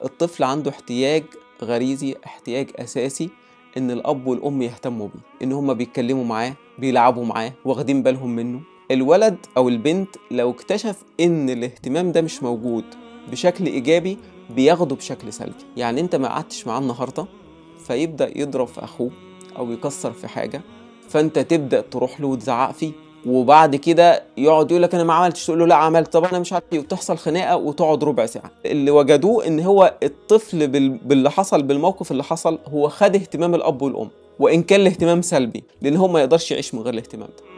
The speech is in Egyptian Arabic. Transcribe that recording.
الطفل عنده احتياج غريزي احتياج اساسي ان الاب والام يهتموا بيه ان هما بيتكلموا معاه بيلعبوا معاه واخدين بالهم منه الولد او البنت لو اكتشف ان الاهتمام ده مش موجود بشكل ايجابي بياخده بشكل سلبي يعني انت ما قعدتش معاه النهارده فيبدا يضرب في اخوه او يكسر في حاجه فانت تبدا تروح له وتزعق فيه وبعد كده يقعد يقول لك انا ما عملتش تقول له لا عملت طب انا مش عارف ايه وتحصل خناقه وتقعد ربع ساعه اللي وجدوه ان هو الطفل بال... باللي حصل بالموقف اللي حصل هو خد اهتمام الاب والام وان كان الاهتمام سلبي لان هو ما يقدرش يعيش من غير الاهتمام ده